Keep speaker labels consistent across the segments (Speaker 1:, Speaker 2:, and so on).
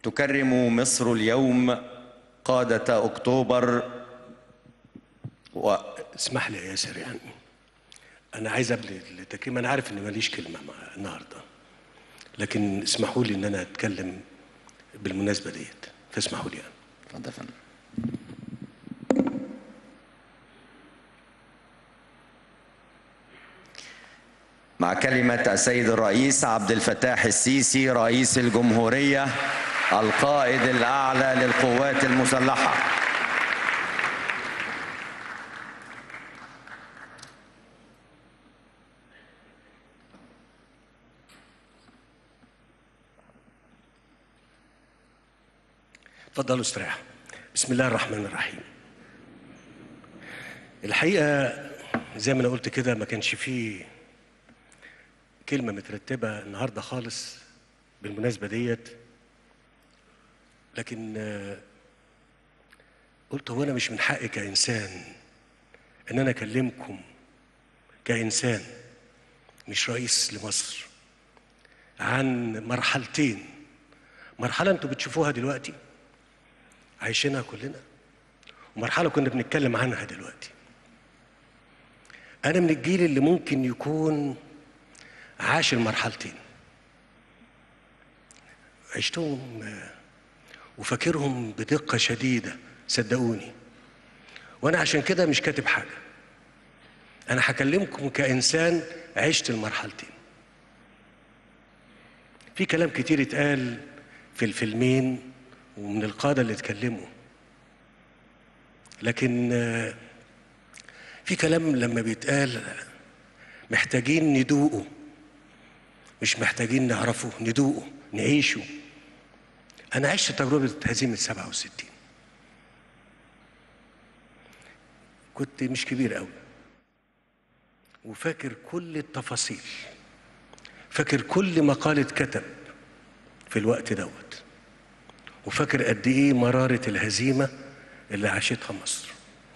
Speaker 1: تكرم مصر اليوم قادة أكتوبر و...
Speaker 2: اسمح لي يا ياسر يعني انا عايز ابني التكريم انا عارف ان ماليش كلمه مع النهارده لكن اسمحوا لي ان انا اتكلم بالمناسبه ديت فاسمحوا لي يعني.
Speaker 1: اتفضل يا فندم مع كلمة السيد الرئيس عبد الفتاح السيسي رئيس الجمهورية القائد الأعلى للقوات المسلحة
Speaker 2: اتفضلوا استريحوا بسم الله الرحمن الرحيم الحقيقه زي ما انا قلت كده ما كانش فيه كلمه مترتبه النهارده خالص بالمناسبه ديت لكن آه، قلت هو انا مش من حقي كانسان ان انا اكلمكم كانسان مش رئيس لمصر عن مرحلتين مرحله انتوا بتشوفوها دلوقتي عايشينها كلنا ومرحله كنا بنتكلم عنها دلوقتي انا من الجيل اللي ممكن يكون عاش المرحلتين عشتهم آه، وفاكرهم بدقه شديده صدقوني وانا عشان كده مش كاتب حاجه انا هكلمكم كانسان عشت المرحلتين في كلام كتير اتقال في الفيلمين ومن القادة اللي اتكلموا لكن آه، في كلام لما بيتقال محتاجين ندوقه مش محتاجين نعرفه ندوقه نعيشه أنا عشت تجربة هزيمة 67 كنت مش كبير قوي وفاكر كل التفاصيل فاكر كل مقال اتكتب في الوقت دوت وفاكر قد ايه مرارة الهزيمة اللي عاشتها مصر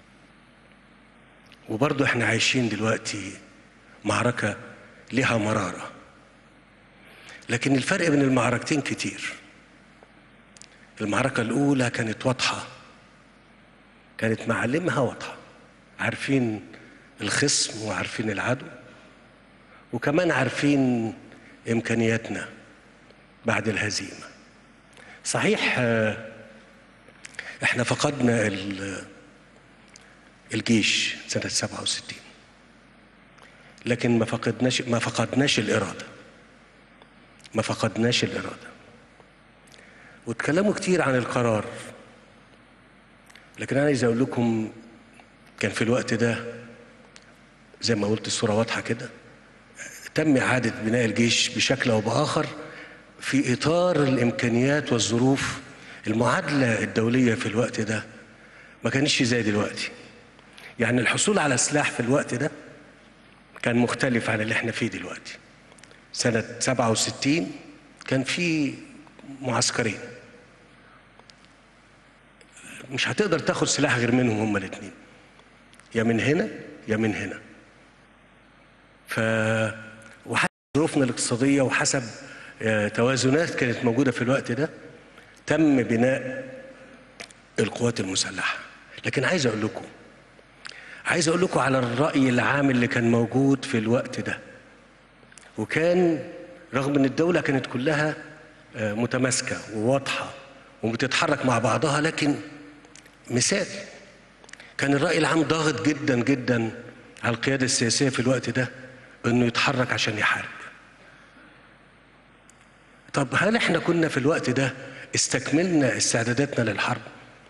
Speaker 2: وبرضه احنا عايشين دلوقتي معركة لها مرارة لكن الفرق بين المعركتين كتير المعركة الأولى كانت واضحة كانت معالمها واضحة عارفين الخصم وعارفين العدو وكمان عارفين إمكانياتنا بعد الهزيمة صحيح آه، احنا فقدنا ال- الجيش سنة 67 لكن ما فقدناش ما فقدناش الإرادة ما فقدناش الإرادة واتكلموا كتير عن القرار لكن أنا عايز أقول لكم كان في الوقت ده زي ما قلت الصورة واضحة كده تم إعادة بناء الجيش بشكل أو بآخر في إطار الإمكانيات والظروف المعادلة الدولية في الوقت ده ما كانش زي دلوقتي يعني الحصول على سلاح في الوقت ده كان مختلف عن اللي احنا فيه دلوقتي سنة 67 كان في معسكرين مش هتقدر تاخد سلاح غير منهم هما الاثنين يا من هنا يا من هنا ف وحسب ظروفنا الاقتصادية وحسب آه، توازنات كانت موجودة في الوقت ده تم بناء القوات المسلحة لكن عايز أقول لكم عايز أقول لكم على الرأي العام اللي كان موجود في الوقت ده وكان رغم ان الدولة كانت كلها آه، متماسكة وواضحة وبتتحرك مع بعضها لكن مثال كان الرأي العام ضاغط جدا جدا على القيادة السياسية في الوقت ده انه يتحرك عشان يحارب طب هل احنا كنا في الوقت ده استكملنا استعداداتنا للحرب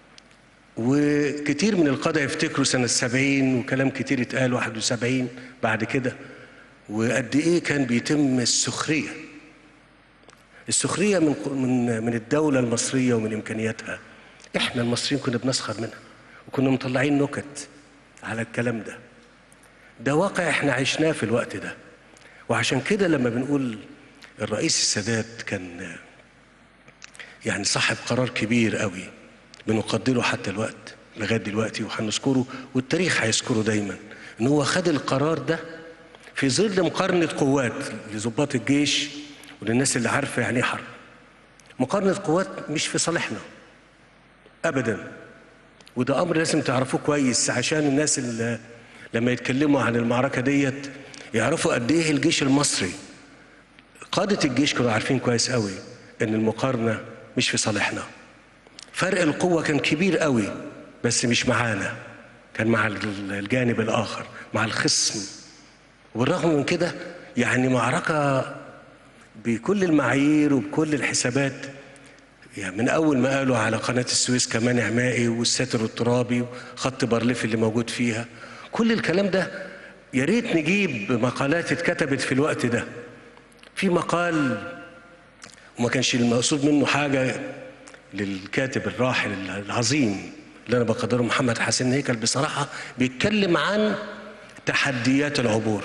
Speaker 2: وكتير من القادة يفتكروا سنة سبعين وكلام كتير اتقال واحد وسبعين بعد كده وقد ايه كان بيتم السخرية السخرية من من من الدولة المصرية ومن إمكانياتها احنا المصريين كنا بنسخر منها وكنا مطلعين نكت على الكلام ده ده واقع احنا عشناه في الوقت ده وعشان كده لما بنقول الرئيس السادات كان يعني صاحب قرار كبير قوي بنقدره حتى الوقت لغايه دلوقتي وهنذكره والتاريخ هيذكره دايما ان هو خد القرار ده في ظل مقارنه قوات لضباط الجيش وللناس اللي عارفه يعني ايه حرب مقارنة قوات مش في صالحنا أبدا وده أمر لازم تعرفوه كويس عشان الناس اللي لما يتكلموا عن المعركة ديت يعرفوا قد إيه الجيش المصري قادة الجيش كانوا عارفين كويس قوي إن المقارنة مش في صالحنا فرق القوة كان كبير قوي بس مش معانا كان مع الجانب الآخر مع الخصم وبالرغم من كده يعني معركة بكل المعايير وبكل الحسابات يعني من أول ما قالوا على قناة السويس كمانع مائي والساتر الترابي وخط بارليف اللي موجود فيها كل الكلام ده يا ريت نجيب مقالات اتكتبت في الوقت ده في مقال وما كانش المقصود منه حاجة للكاتب الراحل العظيم اللي أنا بقدره محمد حسين هيكل بصراحة بيتكلم عن تحديات العبور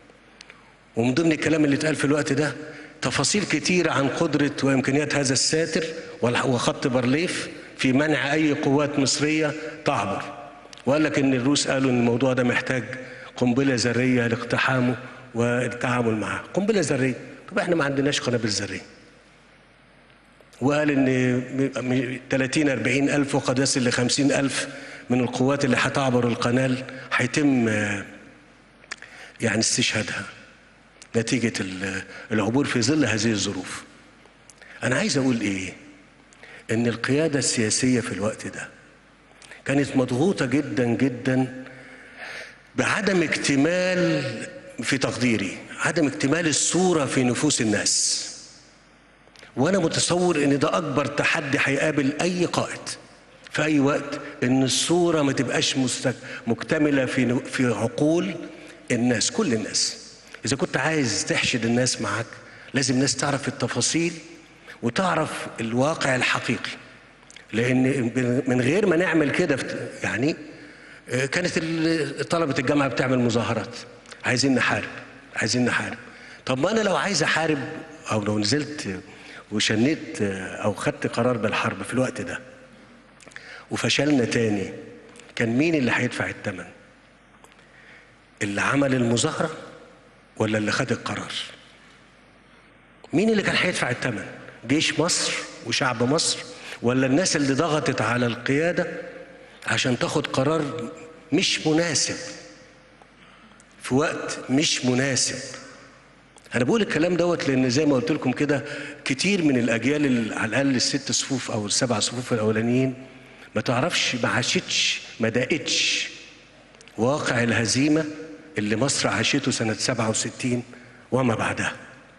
Speaker 2: ومن ضمن الكلام اللي اتقال في الوقت ده تفاصيل كتيرة عن قدرة وإمكانيات هذا الساتر وخط بارليف في منع أي قوات مصرية تعبر وقال لك إن الروس قالوا إن الموضوع ده محتاج قنبلة ذرية لاقتحامه والتعامل معاه قنبلة ذرية طب احنا ما عندناش قنابل ذرية وقال ان 30 40 الف وقد يصل ل 50 الف من القوات اللي هتعبر القناه هيتم يعني استشهادها نتيجه العبور في ظل هذه الظروف انا عايز اقول ايه ان القياده السياسيه في الوقت ده كانت مضغوطه جدا جدا بعدم اكتمال في تقديري عدم اكتمال الصوره في نفوس الناس وانا متصور ان ده اكبر تحدي هيقابل اي قائد في اي وقت ان الصوره ما تبقاش مستك... مكتمله في في عقول الناس كل الناس اذا كنت عايز تحشد الناس معك لازم الناس تعرف التفاصيل وتعرف الواقع الحقيقي لان من غير ما نعمل كده يعني كانت طلبه الجامعه بتعمل مظاهرات عايزين نحارب عايزين نحارب طب ما انا لو عايز احارب او لو نزلت وشنيت او خدت قرار بالحرب في الوقت ده وفشلنا تاني كان مين اللي هيدفع الثمن اللي عمل المظاهره ولا اللي خد القرار مين اللي كان هيدفع الثمن جيش مصر وشعب مصر ولا الناس اللي ضغطت على القياده عشان تاخد قرار مش مناسب في وقت مش مناسب انا بقول الكلام دوت لان زي ما قلت لكم كده كتير من الاجيال اللي على الاقل الست صفوف او السبع صفوف الاولانيين ما تعرفش ما عاشتش ما دقتش واقع الهزيمه اللي مصر عاشته سنه 67 وما بعدها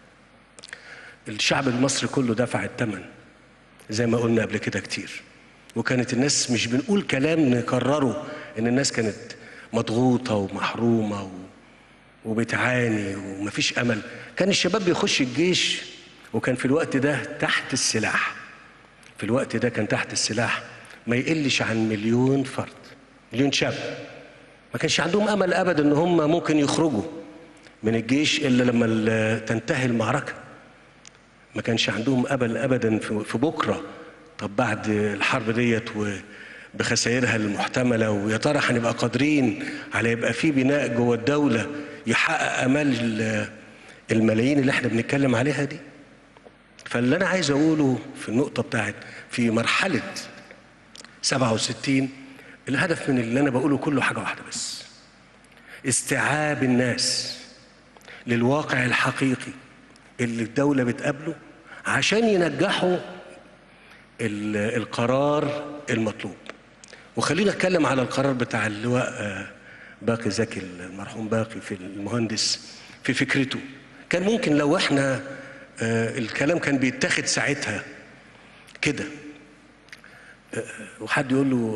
Speaker 2: الشعب المصري كله دفع الثمن زي ما قلنا قبل كده كتير وكانت الناس مش بنقول كلام نكرره ان الناس كانت مضغوطه ومحرومه و... وبتعاني ومفيش امل كان الشباب بيخش الجيش وكان في الوقت ده تحت السلاح في الوقت ده كان تحت السلاح ما يقلش عن مليون فرد مليون شاب ما كانش عندهم امل ابدا ان هم ممكن يخرجوا من الجيش الا لما تنتهي المعركه ما كانش عندهم امل ابدا في بكره طب بعد الحرب ديت بخسائرها المحتمله ويا ترى هنبقى قادرين على يبقى في بناء جوه الدوله يحقق امال الملايين اللي احنا بنتكلم عليها دي فاللي انا عايز اقوله في النقطه بتاعت في مرحله 67 الهدف من اللي انا بقوله كله حاجه واحده بس استيعاب الناس للواقع الحقيقي اللي الدوله بتقابله عشان ينجحوا القرار المطلوب وخلينا اتكلم على القرار بتاع اللواء باقي زكي المرحوم باقي في المهندس في فكرته كان ممكن لو احنا الكلام كان بيتاخد ساعتها كده وحد يقول له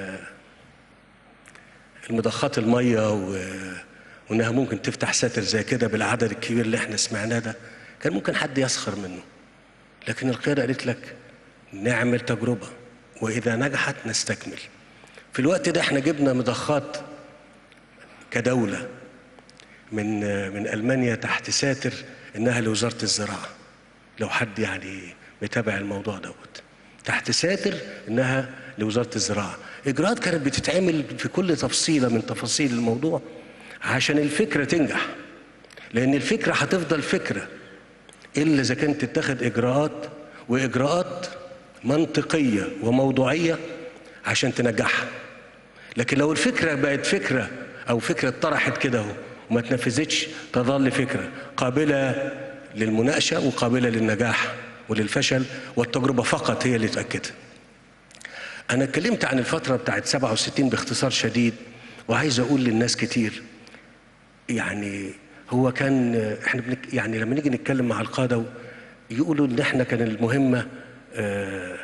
Speaker 2: المضخات الميه وانها ممكن تفتح ساتر زي كده بالعدد الكبير اللي احنا سمعناه ده كان ممكن حد يسخر منه لكن القياده قالت لك نعمل تجربه واذا نجحت نستكمل في الوقت ده احنا جبنا مضخات كدولة من من ألمانيا تحت ساتر إنها لوزارة الزراعة لو حد يعني متابع الموضوع دوت تحت ساتر إنها لوزارة الزراعة إجراءات كانت بتتعمل في كل تفصيلة من تفاصيل الموضوع عشان الفكرة تنجح لأن الفكرة هتفضل فكرة إلا إذا كانت تتخذ إجراءات واجراءات منطقيه وموضوعيه عشان تنجحها لكن لو الفكره بقت فكره او فكره طرحت كده اهو وما تنفذتش تظل فكره قابله للمناقشه وقابله للنجاح وللفشل والتجربه فقط هي اللي تاكدها انا اتكلمت عن الفتره بتاعت 67 باختصار شديد وعايز اقول للناس كتير يعني هو كان احنا بنك يعني لما نيجي نتكلم مع القاده يقولوا ان احنا كان المهمه آه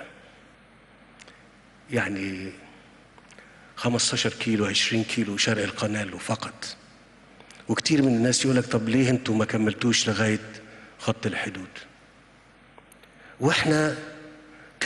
Speaker 2: يعني 15 كيلو 20 كيلو شرق القناه فقط وكتير من الناس يقول لك طب ليه انتوا ما كملتوش لغايه خط الحدود واحنا ك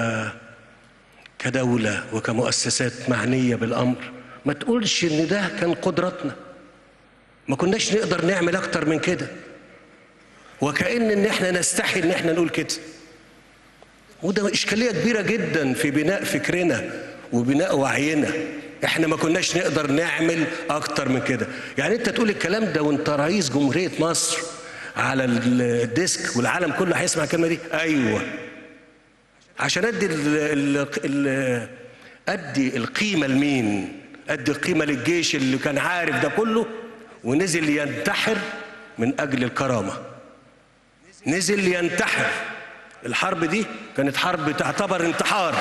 Speaker 2: كدوله وكمؤسسات معنيه بالامر ما تقولش ان ده كان قدرتنا ما كناش نقدر نعمل اكتر من كده وكأن ان احنا نستحي ان احنا نقول كده وده اشكاليه كبيره جدا في بناء فكرنا وبناء وعينا احنا ما كناش نقدر نعمل اكتر من كده يعني انت تقول الكلام ده وانت رئيس جمهوريه مصر على الديسك والعالم كله هيسمع الكلمه دي ايوه عشان ادي ال ال ال ادي القيمه لمين ادي القيمه للجيش اللي كان عارف ده كله ونزل ينتحر من اجل الكرامه نزل ينتحر الحرب دي كانت حرب تعتبر انتحار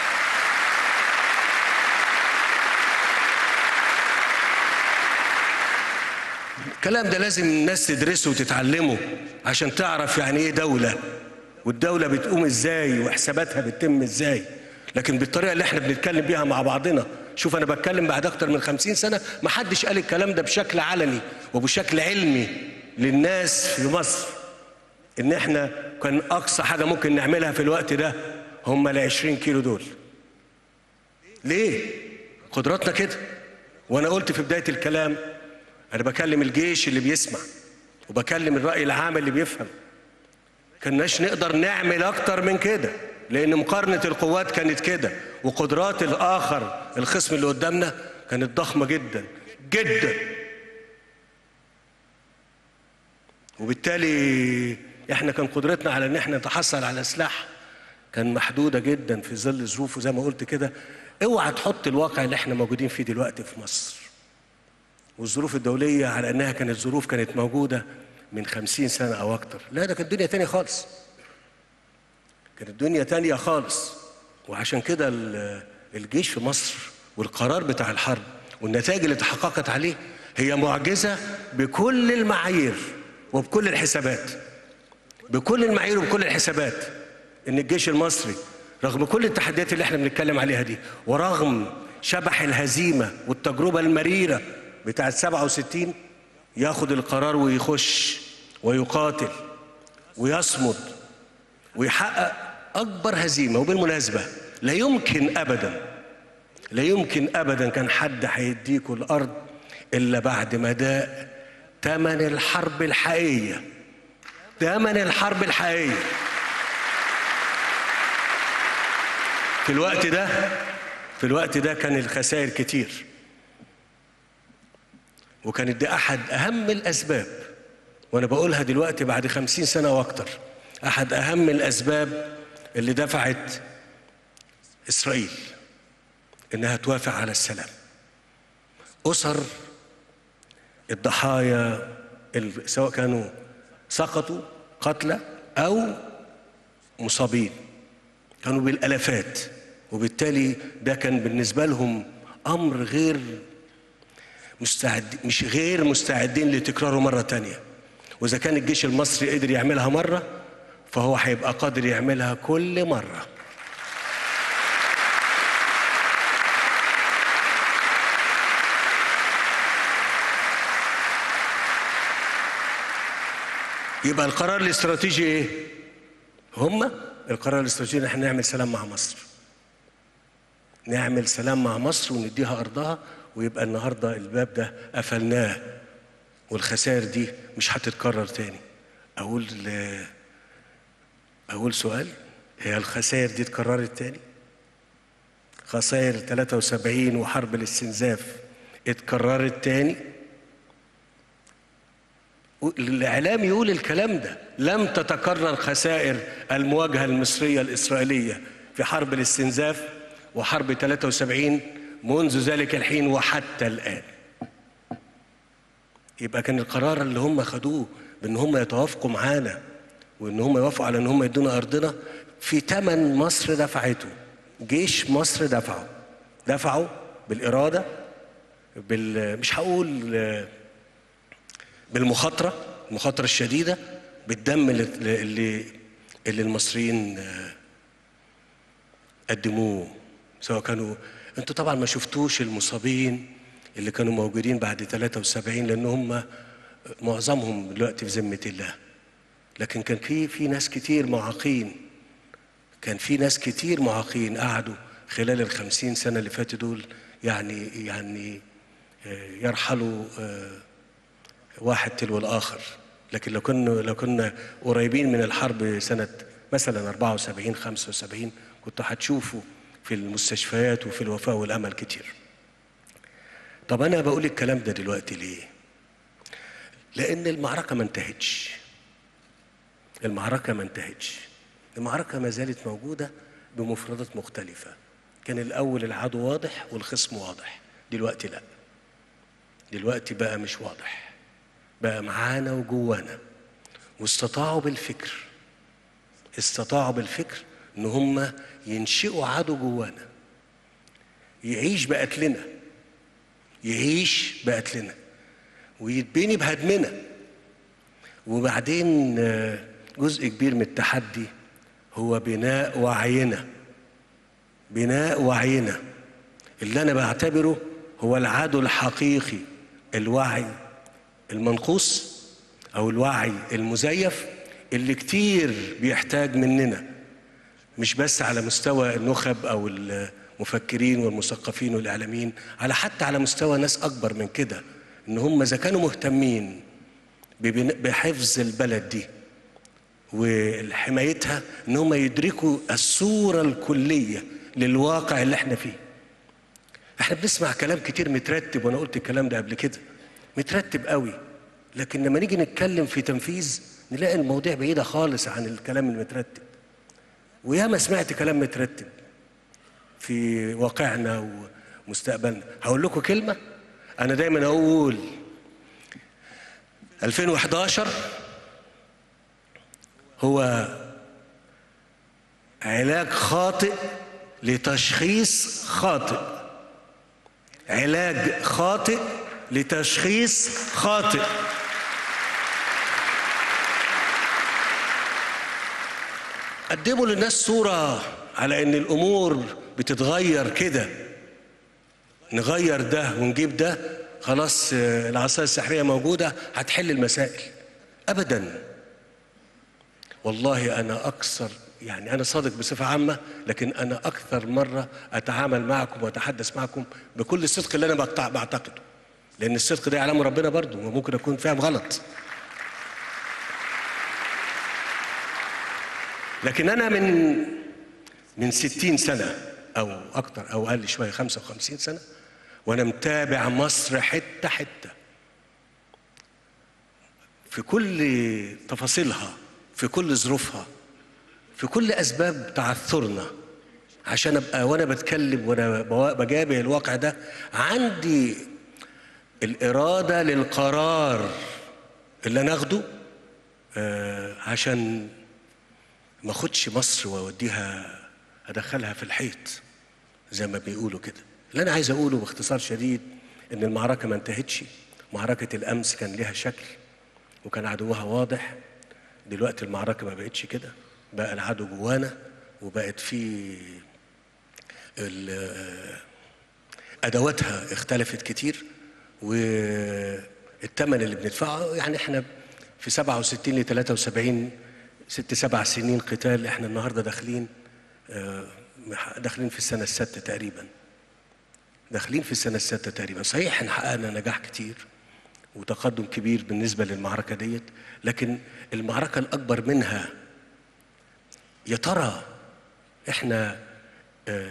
Speaker 2: الكلام ده لازم الناس تدرسه وتتعلمه عشان تعرف يعني ايه دولة والدولة بتقوم ازاي وحساباتها بتتم ازاي لكن بالطريقة اللي احنا بنتكلم بيها مع بعضنا شوف انا بتكلم بعد اكتر من خمسين سنة ما حدش قال الكلام ده بشكل علني وبشكل علمي للناس في مصر ان احنا كان اقصى حاجة ممكن نعملها في الوقت ده هم ال 20 كيلو دول ليه قدراتنا كده وانا قلت في بداية الكلام انا بكلم الجيش اللي بيسمع وبكلم الرأي العام اللي بيفهم كناش نقدر نعمل اكتر من كده لان مقارنة القوات كانت كده وقدرات الاخر الخصم اللي قدامنا كانت ضخمة جدا جدا وبالتالي احنا كان قدرتنا على ان احنا نتحصل على سلاح كان محدودة جدا في ظل ظروفه زي ما قلت كده اوعى تحط الواقع اللي احنا موجودين فيه دلوقتي في مصر والظروف الدولية على أنها كانت ظروف كانت موجودة من خمسين سنة أو أكتر لا ده كانت دنيا تانية خالص كانت دنيا تانية خالص وعشان كده الجيش في مصر والقرار بتاع الحرب والنتائج اللي تحققت عليه هي معجزة بكل المعايير وبكل الحسابات بكل المعايير وبكل الحسابات ان الجيش المصري رغم كل التحديات اللي احنا بنتكلم عليها دي ورغم شبح الهزيمة والتجربة المريرة بتاعت 67 ياخد القرار ويخش ويقاتل ويصمد ويحقق اكبر هزيمه وبالمناسبه لا يمكن ابدا لا يمكن ابدا كان حد هيديكوا الارض الا بعد ما داء ثمن الحرب الحقيقيه ثمن الحرب الحقيقيه في الوقت ده في الوقت ده كان الخسائر كتير وكانت دي أحد أهم الأسباب وأنا بقولها دلوقتي بعد خمسين سنة وأكتر أحد أهم الأسباب اللي دفعت إسرائيل إنها توافق على السلام أسر الضحايا سواء كانوا سقطوا قتلى أو مصابين كانوا بالالافات وبالتالي ده كان بالنسبه لهم امر غير مستعد مش غير مستعدين لتكراره مره تانية واذا كان الجيش المصري قدر يعملها مره فهو هيبقى قادر يعملها كل مره يبقى القرار الاستراتيجي ايه هم القرار الاستراتيجي ان احنا نعمل سلام مع مصر نعمل سلام مع مصر ونديها ارضها ويبقى النهارده الباب ده قفلناه والخسائر دي مش هتتكرر تاني اقول اقول سؤال هي الخسائر دي اتكررت تاني خسائر 73 وحرب الاستنزاف اتكررت تاني الإعلام يقول الكلام ده لم تتكرر خسائر المواجهة المصرية الإسرائيلية في حرب الاستنزاف وحرب 73 منذ ذلك الحين وحتى الآن يبقى كان القرار اللي هم خدوه بان هم يتوافقوا معانا وان هم يوافقوا على ان هم يدونا ارضنا في ثمن مصر دفعته جيش مصر دفعه دفعه بالاراده بال مش هقول آه، بالمخاطره المخاطره الشديده بالدم اللي اللي, اللي المصريين آه، قدموه سواء كانوا انتوا طبعا ما شفتوش المصابين اللي كانوا موجودين بعد 73 لان هم معظمهم دلوقتي في ذمه الله لكن كان في في ناس كتير معاقين كان في ناس كتير معاقين قعدوا خلال الخمسين سنة اللي فاتوا دول يعني يعني آه، يرحلوا آه، واحد تلو الآخر لكن لو كنا لو كنا قريبين من الحرب سنة مثلا 74 75 كنتوا هتشوفوا في المستشفيات وفي الوفاء والأمل كتير طب أنا بقول الكلام ده دلوقتي ليه؟ لأن المعركة ما انتهتش المعركة ما انتهتش المعركة ما زالت موجودة بمفردات مختلفة كان الأول العدو واضح والخصم واضح دلوقتي لا دلوقتي بقى مش واضح بقى معانا وجوانا واستطاعوا بالفكر استطاعوا بالفكر ان هم ينشئوا عدو جوانا يعيش بقتلنا يعيش بقتلنا ويتبني بهدمنا وبعدين آه، جزء كبير من التحدي هو بناء وعينا بناء وعينا اللي انا بعتبره هو العدو الحقيقي الوعي المنقوص او الوعي المزيف اللي كتير بيحتاج مننا مش بس على مستوى النخب او المفكرين والمثقفين والاعلاميين على حتى على مستوى ناس اكبر من كده ان هم اذا كانوا مهتمين ببناء- بحفظ البلد دي وحمايتها ان هم يدركوا الصوره الكليه للواقع اللي احنا فيه احنا بنسمع كلام كتير مترتب وانا قلت الكلام ده قبل كده مترتب قوي لكن لما نيجي نتكلم في تنفيذ نلاقي المواضيع بعيده خالص عن الكلام المترتب وياما سمعت كلام مترتب في واقعنا ومستقبلنا هقول لكم كلمه انا دايما اقول 2011 هو علاج خاطئ لتشخيص خاطئ علاج خاطئ لتشخيص خاطئ قدموا للناس صورة على ان الامور بتتغير كده نغير ده ونجيب ده خلاص آه، العصاية السحرية موجودة هتحل المسائل ابدا والله انا اكثر يعني انا صادق بصفه عامه لكن انا اكثر مره اتعامل معكم واتحدث معكم بكل الصدق اللي انا بقطع- بعتقده لان الصدق ده يعلمه ربنا برضه وممكن اكون فاهم غلط لكن انا من من ستين سنه او اكتر او اقل شويه 55 سنه وانا متابع مصر حته حته في كل تفاصيلها في كل ظروفها في كل اسباب تعثرنا عشان ابقى وانا بتكلم وانا بوا- بجابه الواقع ده عندي الاراده للقرار اللي انا اخده آه، عشان ما اخدش مصر واوديها ادخلها في الحيط زي ما بيقولوا كده اللي انا عايز اقوله باختصار شديد ان المعركه ما انتهتش معركه الامس كان لها شكل وكان عدوها واضح دلوقتي المعركه ما بقتش كده بقى العدو جوانا وبقت في ال- ادواتها اختلفت كتير والثمن اللي بندفعه يعني احنا في 67 ل 73 ست سبع سنين قتال احنا النهارده داخلين آه، داخلين في السنه السادسه تقريبا داخلين في السنه السادسه تقريبا صحيح احنا حققنا نجاح كتير وتقدم كبير بالنسبه للمعركه ديت لكن المعركه الاكبر منها يا ترى احنا آه،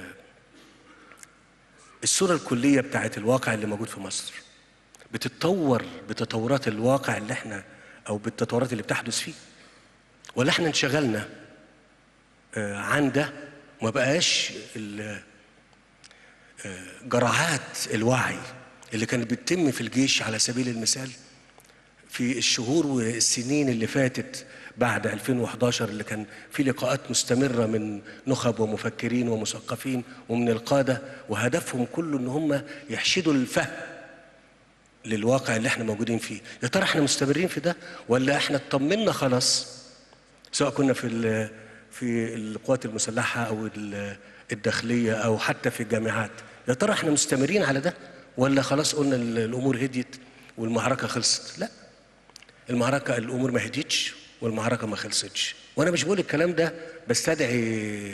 Speaker 2: الصوره الكليه بتاعت الواقع اللي موجود في مصر بتتطور بتطورات الواقع اللي احنا او بالتطورات اللي بتحدث فيه ولا احنا انشغلنا آه، عن ده وما بقاش ال- آه، جرعات الوعي اللي كانت بتتم في الجيش على سبيل المثال في الشهور والسنين اللي فاتت بعد 2011 اللي كان في لقاءات مستمرة من نخب ومفكرين ومثقفين ومن القادة وهدفهم كله ان هم يحشدوا الفهم للواقع اللي احنا موجودين فيه يا ترى احنا مستمرين في ده ولا احنا اطمنا خلاص سواء كنا في ال- في القوات المسلحة او ال- الداخلية او حتى في الجامعات يا ترى احنا مستمرين على ده ولا خلاص قلنا ال- الامور هديت والمعركة خلصت لا المعركة الأمور ما هديتش والمعركة ما خلصتش وأنا مش بقول الكلام ده بستدعي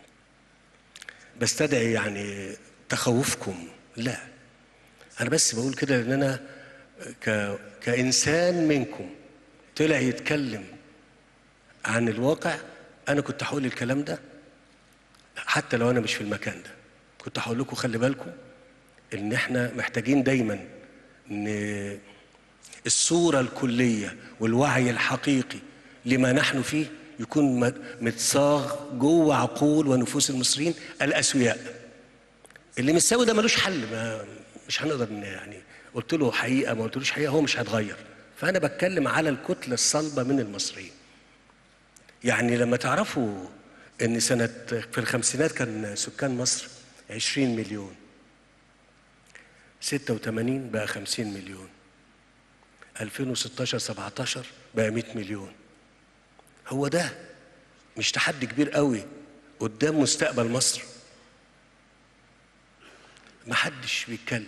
Speaker 2: بستدعي يعني تخوفكم لا أنا بس بقول كده لأن أنا ك... كإنسان منكم طلع يتكلم عن الواقع أنا كنت هقول الكلام ده حتى لو أنا مش في المكان ده كنت هقول لكم خلي بالكم إن إحنا محتاجين دايما إن الصورة الكلية والوعي الحقيقي لما نحن فيه يكون م- متصاغ جوه عقول ونفوس المصريين الأسوياء اللي مش سوي ده ملوش حل ما مش هنقدر ن- يعني قلت له حقيقة ما قلتلوش حقيقة هو مش هيتغير فأنا بتكلم على الكتلة الصلبة من المصريين يعني لما تعرفوا ان سنة في الخمسينات كان سكان مصر 20 مليون 86 بقى 50 مليون 2016 17 بقى 100 مليون هو ده مش تحدي كبير قوي قدام مستقبل مصر محدش بيتكلم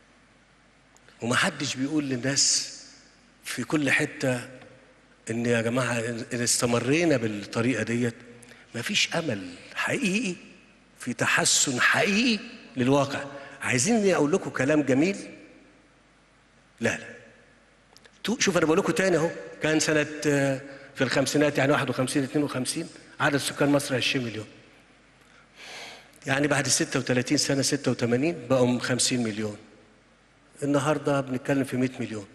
Speaker 2: ومحدش بيقول للناس في كل حتة ان يا جماعة ان استمرينا بالطريقة ديت مفيش امل حقيقي في تحسن حقيقي للواقع عايزين اقول لكم كلام جميل لا لا تو- شوف انا بقول لكم تاني اهو كان سنه آه، في الخمسينات يعني 51 52 عدد سكان مصر 20 مليون يعني بعد 36 سنه 86 بقوا 50 مليون النهارده بنتكلم في 100 مليون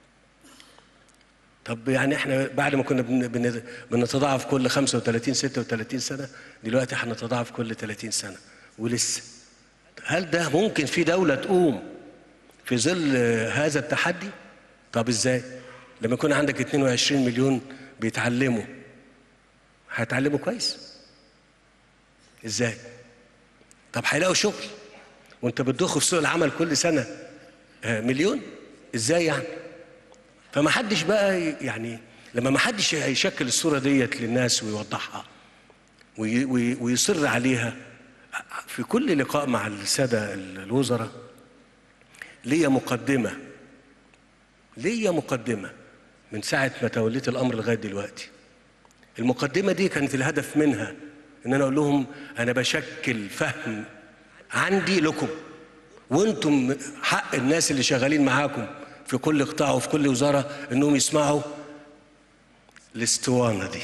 Speaker 2: طب يعني احنا بعد ما كنا بن- بن- بنتضاعف كل 35 36 سنه دلوقتي هنتضاعف كل 30 سنه ولسه هل ده ممكن في دوله تقوم في ظل هذا التحدي طب ازاي لما يكون عندك 22 مليون بيتعلموا هيتعلموا كويس ازاي طب هيلاقوا شغل وانت بتضخ في سوق العمل كل سنه آه، مليون ازاي يعني فما حدش بقى ي- يعني لما ما حدش هيشكل الصوره ديت للناس ويوضحها وي- وي- ويصر عليها في كل لقاء مع الساده الوزراء ليا مقدمة ليا مقدمة من ساعة ما توليت الأمر لغاية دلوقتي المقدمة دي كانت الهدف منها إن أنا أقول لهم أنا بشكل فهم عندي لكم وأنتم حق الناس اللي شغالين معاكم في كل قطاع وفي كل وزارة إنهم يسمعوا الاسطوانة دي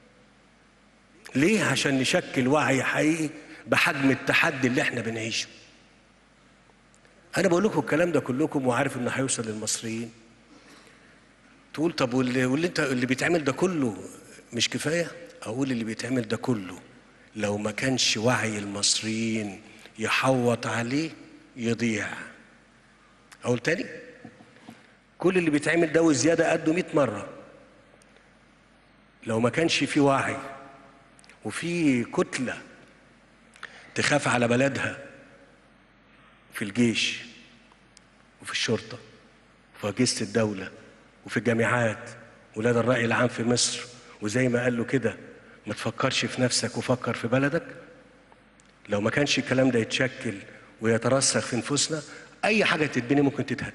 Speaker 2: ليه؟ عشان نشكل وعي حقيقي بحجم التحدي اللي احنا بنعيشه انا بقول لكم الكلام ده كلكم وعارف انه هيوصل للمصريين تقول طب واللي, واللي انت اللي بيتعمل ده كله مش كفايه اقول اللي بيتعمل ده كله لو ما كانش وعي المصريين يحوط عليه يضيع اقول تاني كل اللي بيتعمل ده وزياده قده 100 مره لو ما كانش في وعي وفي كتله تخاف على بلدها في الجيش وفي الشرطة وفي أجهزة الدولة وفي الجامعات ولاد الرأي العام في مصر وزي ما قال له كده ما تفكرش في نفسك وفكر في بلدك لو ما كانش الكلام ده يتشكل ويترسخ في نفوسنا أي حاجة تتبني ممكن تتهد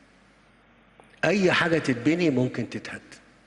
Speaker 2: أي حاجة تتبني ممكن تتهد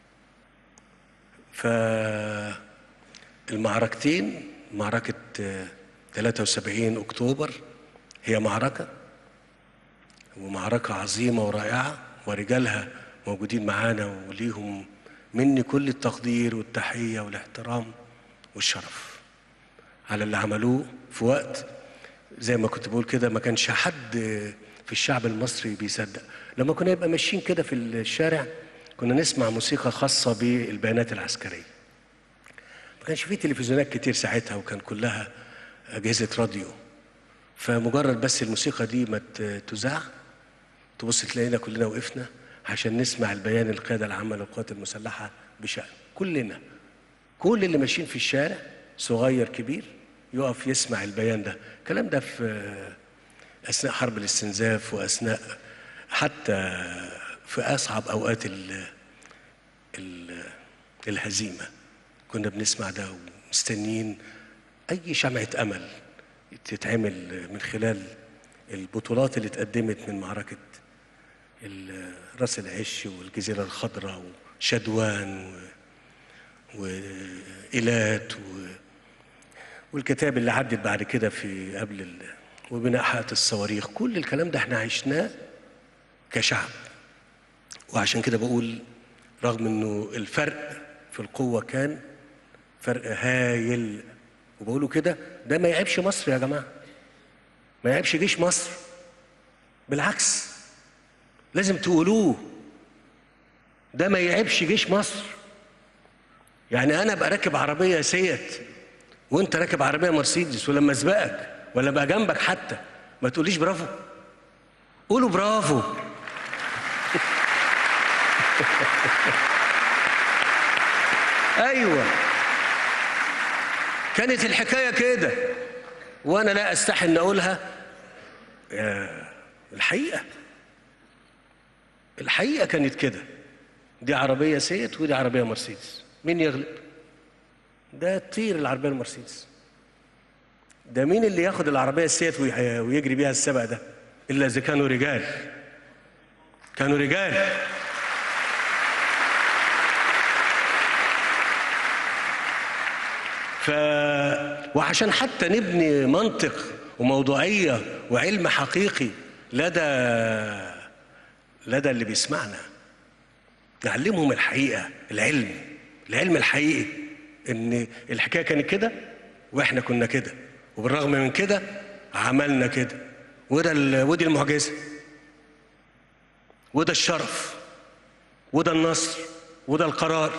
Speaker 2: فالمعركتين معركة آه، 73 أكتوبر هي معركة ومعركة عظيمة ورائعة ورجالها موجودين معانا وليهم مني كل التقدير والتحية والاحترام والشرف على اللي عملوه في وقت زي ما كنت بقول كده ما كانش حد في الشعب المصري بيصدق لما كنا نبقى ماشيين كده في الشارع كنا نسمع موسيقى خاصة بالبيانات العسكرية ما كانش فيه تلفزيونات كتير ساعتها وكان كلها أجهزة راديو فمجرد بس الموسيقى دي ما ت- تذاع تبص تلاقينا كلنا وقفنا عشان نسمع البيان القيادة العامة للقوات المسلحة بشأن كلنا كل اللي ماشيين في الشارع صغير كبير يقف يسمع البيان ده الكلام ده في أثناء حرب الاستنزاف وأثناء حتى في أصعب أوقات ال ال الهزيمة كنا بنسمع ده ومستنيين أي شمعة أمل تتعمل من خلال البطولات اللي اتقدمت من معركة ال- راس العش والجزيرة الخضراء وشدوان و... وإيلات و... والكتاب اللي عدت بعد كده في قبل ال... وبناء حلقة الصواريخ كل الكلام ده احنا عشناه كشعب وعشان كده بقول رغم انه الفرق في القوة كان فرق هايل وبقوله كده ده ما يعيبش مصر يا جماعة ما يعيبش جيش مصر بالعكس لازم تقولوه ده ما يعيبش جيش مصر يعني انا ابقى راكب عربيه سيت وانت راكب عربيه مرسيدس ولما اسبقك ولا ابقى جنبك حتى ما تقوليش برافو قولوا برافو ايوه كانت الحكايه كده وانا لا استحي ان اقولها يا الحقيقه الحقيقه كانت كده دي عربيه سيت ودي عربيه مرسيدس مين يغلب ده تطير العربيه المرسيدس ده مين اللي ياخد العربيه السيت وي- ويجري بيها السبق ده الا اذا كانوا رجال كانوا رجال ف وعشان حتى نبني منطق وموضوعيه وعلم حقيقي لدى لدى اللي بيسمعنا نعلمهم الحقيقه العلم العلم الحقيقي ان الحكايه كانت كده واحنا كنا كده وبالرغم من كده عملنا كده وده ال- ودي المعجزه وده الشرف وده النصر وده القرار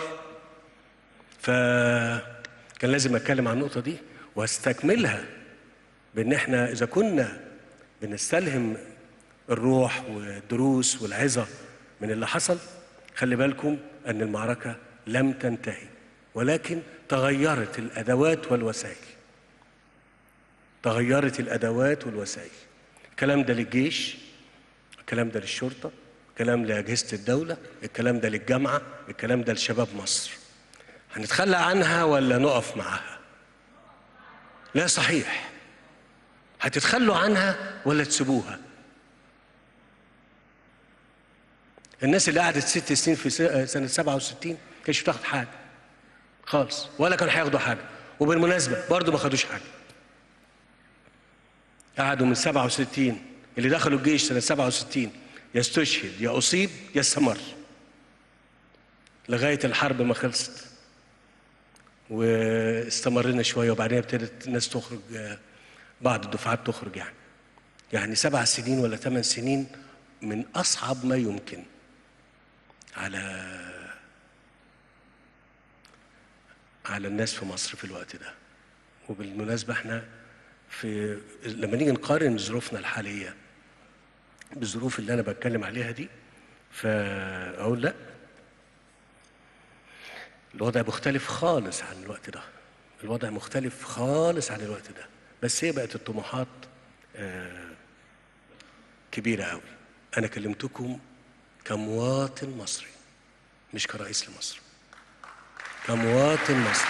Speaker 2: فكان لازم اتكلم عن النقطه دي واستكملها بان احنا اذا كنا بنستلهم الروح والدروس والعظه من اللي حصل خلي بالكم ان المعركه لم تنتهي ولكن تغيرت الادوات والوسائل تغيرت الادوات والوسائل الكلام ده للجيش الكلام ده للشرطه الكلام لاجهزه الدوله الكلام ده للجامعه الكلام ده لشباب مصر هنتخلى عنها ولا نقف معاها لا صحيح هتتخلوا عنها ولا تسيبوها الناس اللي قعدت ست سنين في س- سنة 67 كانش بتاخد حاجة خالص ولا كانوا هياخدوا حاجة وبالمناسبة برضو ما خدوش حاجة قعدوا من 67 اللي دخلوا الجيش سنة 67 يستشهد يا أصيب يا استمر لغاية الحرب ما خلصت واستمرنا شوية وبعدين ابتدت الناس تخرج آه، بعض الدفعات تخرج يعني يعني سبع سنين ولا ثمان سنين من أصعب ما يمكن على على الناس في مصر في الوقت ده وبالمناسبة احنا في لما نيجي نقارن ظروفنا الحالية بالظروف اللي أنا بتكلم عليها دي فأقول لأ الوضع مختلف خالص عن الوقت ده الوضع مختلف خالص عن الوقت ده بس هي بقت الطموحات آه، كبيرة قوي أنا كلمتكم كمواطن مصري مش كرئيس لمصر كمواطن مصري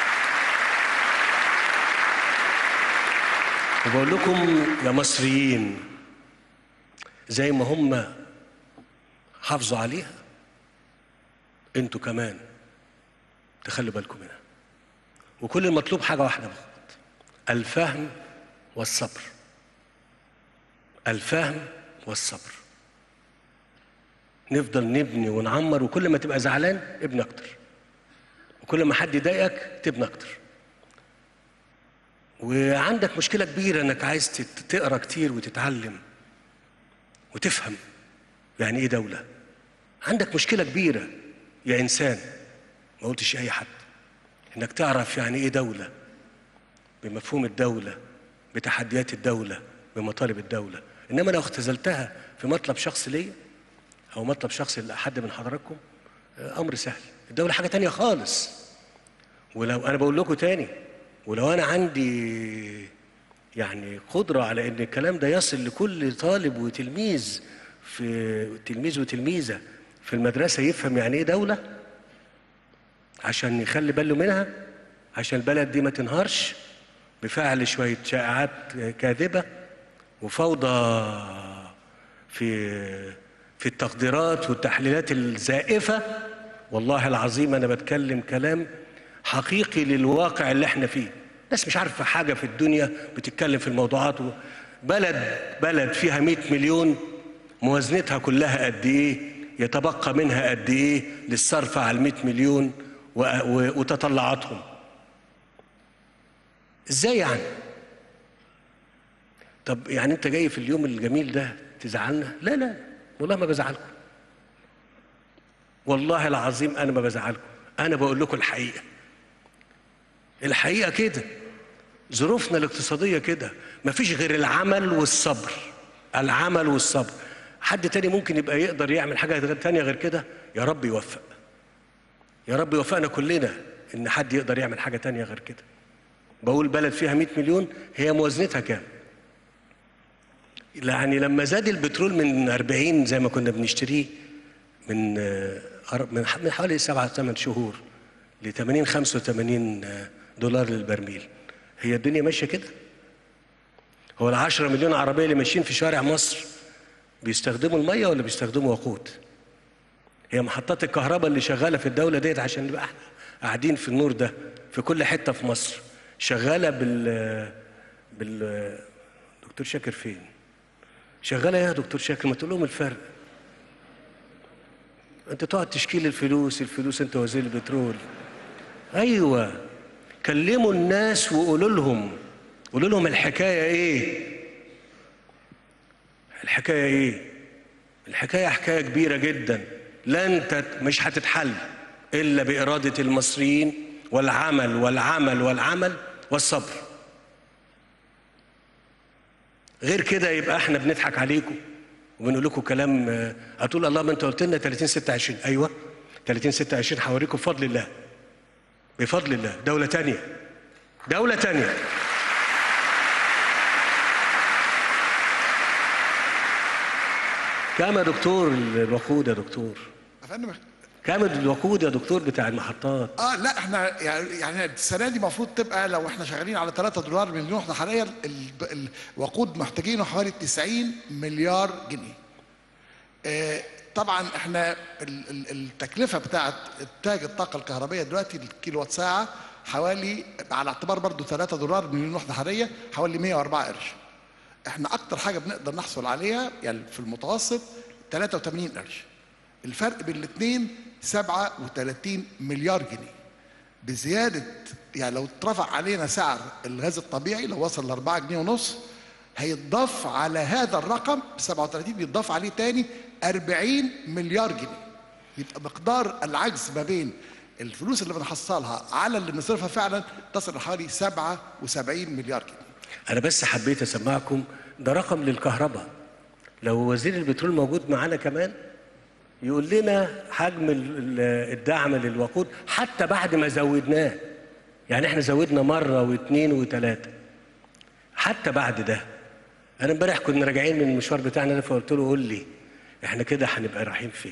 Speaker 2: وبقول لكم يا مصريين زي ما هم حافظوا عليها انتوا كمان تخلوا بالكم منها وكل المطلوب حاجة واحدة فقط الفهم والصبر الفهم والصبر نفضل نبني ونعمر وكل ما تبقى زعلان ابني اكتر وكل ما حد يضايقك تبني اكتر وعندك مشكلة كبيرة انك عايز تت- تقرا كتير وتتعلم وتفهم يعني ايه دولة عندك مشكله كبيره يا انسان ما قلتش اي حد انك تعرف يعني ايه دوله بمفهوم الدوله بتحديات الدوله بمطالب الدوله انما لو اختزلتها في مطلب شخص ليا او مطلب شخص لحد من حضراتكم آه، امر سهل الدوله حاجه تانية خالص ولو انا بقول لكم تاني ولو انا عندي يعني قدره على ان الكلام ده يصل لكل طالب وتلميذ في تلميذ وتلميذه في المدرسه يفهم يعني ايه دوله عشان يخلي باله منها عشان البلد دي ما تنهارش بفعل شويه شائعات كاذبه وفوضى في في التقديرات والتحليلات الزائفه والله العظيم انا بتكلم كلام حقيقي للواقع اللي احنا فيه ناس مش عارفه حاجه في الدنيا بتتكلم في الموضوعات و- بلد بلد فيها 100 مليون موازنتها كلها قد ايه يتبقى منها قد ايه للصرف على ال 100 مليون و- و- وتطلعاتهم ازاي يعني طب يعني انت جاي في اليوم الجميل ده تزعلنا لا لا والله ما بزعلكم والله العظيم انا ما بزعلكم انا بقول لكم الحقيقه الحقيقه كده ظروفنا الاقتصاديه كده مفيش غير العمل والصبر العمل والصبر حد تاني ممكن يبقى يقدر يعمل حاجه غير- تانية غير كده يا رب يوفق يا رب يوفقنا كلنا ان حد يقدر يعمل حاجه تانية غير كده بقول بلد فيها 100 مليون هي موازنتها كام يعني لما زاد البترول من 40 زي ما كنا بنشتريه من آه، أر- من ح- من حوالي سبعة ثمان شهور ل 80 85 آه، دولار للبرميل هي الدنيا ماشيه كده هو ال 10 مليون عربيه اللي ماشيين في شوارع مصر بيستخدموا الميه ولا بيستخدموا وقود هي محطات الكهرباء اللي شغاله في الدوله ديت عشان نبقى احنا قاعدين في النور ده في كل حته في مصر شغاله بال بال دكتور شاكر فين شغاله يا دكتور شاكر ما تقول لهم الفرق انت تقعد تشكيل الفلوس الفلوس انت وزير البترول ايوه كلموا الناس وقولوا لهم قولوا لهم الحكايه ايه الحكايه ايه الحكايه حكايه كبيره جدا لن تت... مش هتتحل الا باراده المصريين والعمل والعمل والعمل والصبر غير كده يبقى احنا بنضحك عليكم وبنقول لكم كلام آه، هتقول الله ما انت قلت لنا 30 26 ايوه 30 26 هوريكم بفضل الله بفضل الله دولة تانية دولة تانية كام يا دكتور الوقود يا دكتور
Speaker 3: يا فندم
Speaker 2: كام الوقود يا دكتور بتاع المحطات
Speaker 3: اه لا احنا يعني يعني السنه دي المفروض تبقى لو احنا شغالين على 3 دولار مليون احنا حاليا ال- الوقود محتاجينه حوالي 90 مليار جنيه. آه طبعا احنا ال- ال- التكلفه بتاعت انتاج الطاقه الكهربائيه دلوقتي الكيلو وات ساعه حوالي على اعتبار برضو 3 دولار مليون وحده حراريه حوالي 104 قرش. احنا اكتر حاجه بنقدر نحصل عليها يعني في المتوسط 83 قرش. الفرق بين الاثنين 37 مليار جنيه بزيادة يعني لو اترفع علينا سعر الغاز الطبيعي لو وصل ل 4 جنيه ونص هيتضاف على هذا الرقم 37 بيتضاف عليه تاني 40 مليار جنيه يبقى مقدار العجز ما بين الفلوس اللي بنحصلها على اللي بنصرفها فعلا تصل لحوالي 77 مليار جنيه
Speaker 2: انا بس حبيت اسمعكم ده رقم للكهرباء لو وزير البترول موجود معانا كمان يقول لنا حجم ال- ال- الدعم للوقود حتى بعد ما زودناه يعني احنا زودنا مره واثنين وثلاثه حتى بعد ده انا امبارح كنا راجعين من المشوار بتاعنا ده فقلت له قول لي احنا كده هنبقى رايحين فين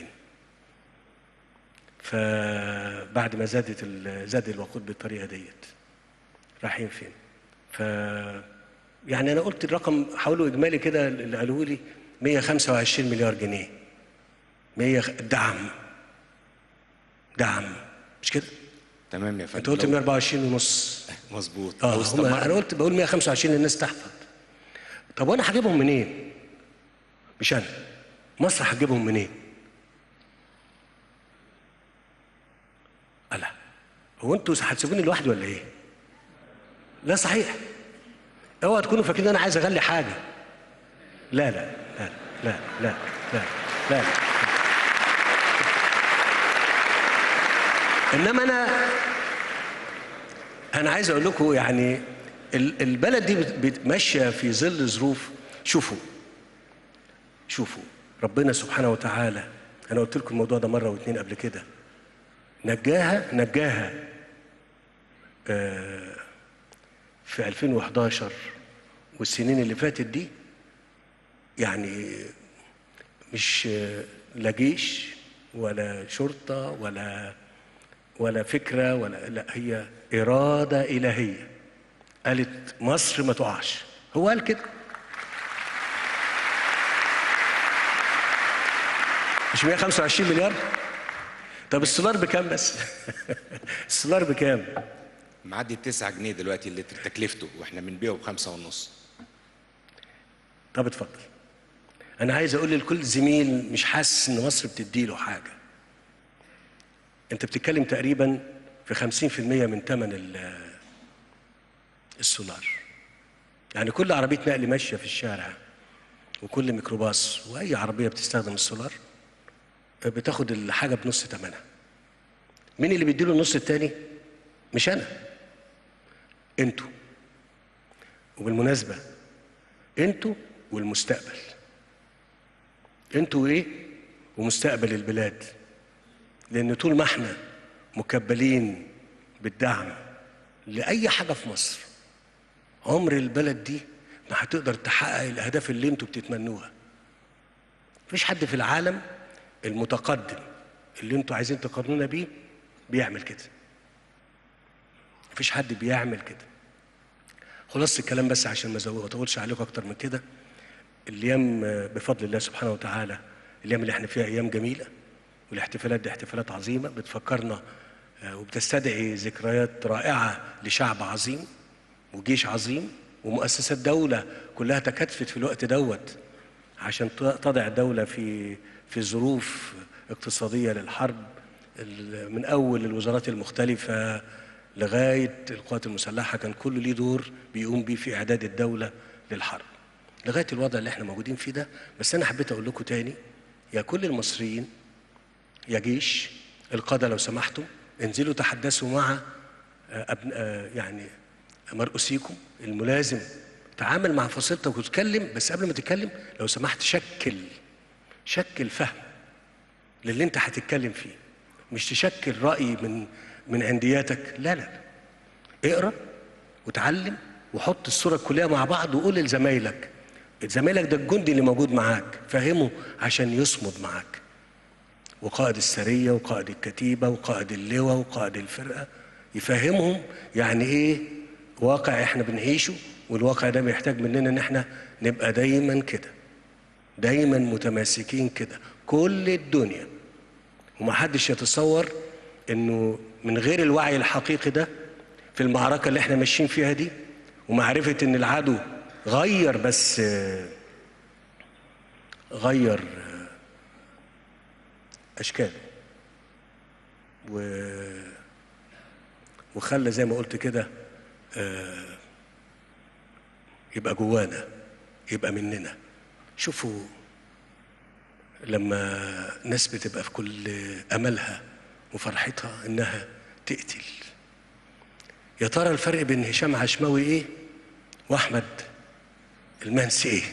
Speaker 2: فبعد ما زادت ال- زاد الوقود بالطريقه ديت رايحين فين ف يعني انا قلت الرقم حاولوا اجمالي كده اللي قالوا لي 125 مليار جنيه 100 خ- دعم دعم مش كده
Speaker 1: تمام يا فندم
Speaker 2: انت قلت
Speaker 1: لو-
Speaker 2: 124 ونص
Speaker 1: مظبوط
Speaker 2: اه
Speaker 1: لو
Speaker 2: هم
Speaker 1: استمر-
Speaker 2: انا قلت بقول 125 للناس تحفظ طب وانا هجيبهم منين مش انا مصر هتجيبهم منين ألا هو انتوا هتسيبوني لوحدي ولا ايه لا صحيح اوعى تكونوا فاكرين انا عايز اغلي حاجه لا لا لا لا لا لا لا, لا. انما انا انا عايز اقول لكم يعني ال- البلد دي بت- بت- ماشيه في ظل ظروف شوفوا شوفوا ربنا سبحانه وتعالى انا قلت لكم الموضوع ده مره واتنين قبل كده نجاها نجاها آه، في 2011 والسنين اللي فاتت دي يعني مش آه، لا جيش ولا شرطه ولا ولا فكره ولا لا هي اراده الهيه قالت مصر ما تقعش هو قال كده مش 125 مليار طب السولار بكام بس السولار بكام
Speaker 4: معدي ب 9 جنيه دلوقتي اللتر تكلفته واحنا بنبيعه بخمسة ونص
Speaker 2: طب اتفضل انا عايز اقول لكل زميل مش حاسس ان مصر بتديله حاجه انت بتتكلم تقريبا في 50% من ثمن ال- السولار يعني كل عربيه نقل ماشيه في الشارع وكل ميكروباص واي عربيه بتستخدم السولار بتاخد الحاجه بنص ثمنها مين اللي بيديله النص التاني مش انا انتوا وبالمناسبه انتوا والمستقبل انتوا ايه ومستقبل البلاد لان طول ما احنا مكبلين بالدعم لاي حاجه في مصر عمر البلد دي ما هتقدر تحقق الاهداف اللي انتوا بتتمنوها مفيش حد في العالم المتقدم اللي انتوا عايزين تقارنونا بيه بيعمل كده مفيش حد بيعمل كده خلاص الكلام بس عشان ما أزو- ما اطولش عليكم اكتر من كده الايام آه، بفضل الله سبحانه وتعالى الايام اللي احنا فيها ايام جميله والاحتفالات دي احتفالات عظيمه بتفكرنا آه، وبتستدعي ذكريات رائعه لشعب عظيم وجيش عظيم ومؤسسات دوله كلها تكاتفت في الوقت دوت عشان ت- تضع الدوله في في ظروف اقتصاديه للحرب ال- من اول الوزارات المختلفه لغايه القوات المسلحه كان كله ليه دور بيقوم بيه في اعداد الدوله للحرب لغايه الوضع اللي احنا موجودين فيه ده بس انا حبيت اقول لكم تاني يا كل المصريين يا جيش القاده لو سمحتوا انزلوا تحدثوا مع آه، أبن آه، يعني مرؤوسيكم الملازم تعامل مع فصيلتك وتتكلم بس قبل ما تتكلم لو سمحت شكل شكل فهم للي انت هتتكلم فيه مش تشكل رأي من من عندياتك لا لا اقرا وتعلم وحط الصورة الكلية مع بعض وقول لزمايلك زمايلك ده الجندي اللي موجود معاك فهمه عشان يصمد معاك وقائد السرية وقائد الكتيبة وقائد اللواء وقائد الفرقة يفهمهم يعني ايه واقع احنا بنعيشه والواقع ده بيحتاج مننا ان احنا نبقى دايما كده دايما متماسكين كده كل الدنيا ومحدش يتصور انه من غير الوعي الحقيقي ده في المعركة اللي احنا ماشيين فيها دي ومعرفة ان العدو غير بس آه، غير آه، اشكاله و وخلى زي ما قلت كده آه، يبقى جوانا يبقى مننا شوفوا لما ناس بتبقى في كل املها وفرحتها انها تقتل يا ترى الفرق بين هشام عشماوي ايه واحمد المنسي ايه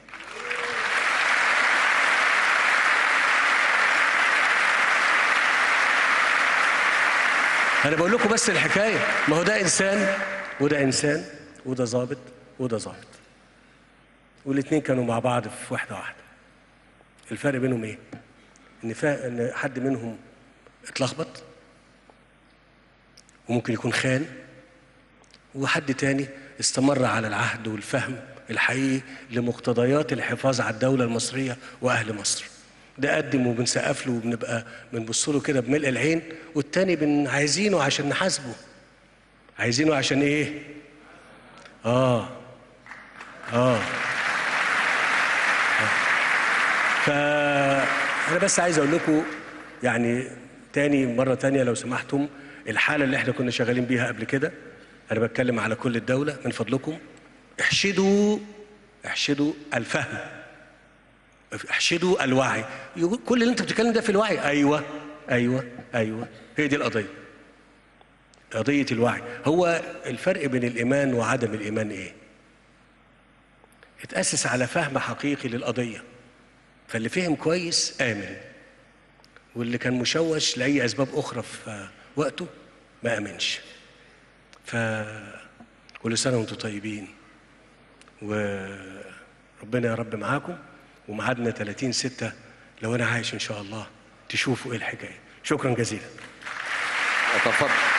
Speaker 2: انا بقول لكم بس الحكايه ما هو ده انسان وده انسان وده ظابط وده ظابط والاثنين كانوا مع بعض في واحده واحده الفرق بينهم ايه ان فا... ان حد منهم اتلخبط وممكن يكون خان وحد تاني استمر على العهد والفهم الحقيقي لمقتضيات الحفاظ على الدولة المصرية وأهل مصر ده قدم وبنسقف له وبنبقى بنبص له كده بملء العين والتاني بن عايزينه عشان نحاسبه عايزينه عشان ايه؟ اه اه فأنا بس عايز أقول لكم يعني تاني مرة تانية لو سمحتم الحالة اللي احنا كنا شغالين بيها قبل كده أنا بتكلم على كل الدولة من فضلكم احشدوا احشدوا الفهم احشدوا الوعي يقول كل اللي انت بتتكلم ده في الوعي ايوه ايوه ايوه هي دي القضيه قضية الوعي هو الفرق بين الإيمان وعدم الإيمان إيه؟ اتأسس على فهم حقيقي للقضية فاللي فهم كويس آمن واللي كان مشوش لأي أسباب أخرى في وقته ما آمنش فكل سنة وأنتم طيبين وربنا يا رب معاكم وميعادنا 30 ستة لو أنا عايش إن شاء الله تشوفوا إيه الحكاية شكرا جزيلا
Speaker 1: وتفضل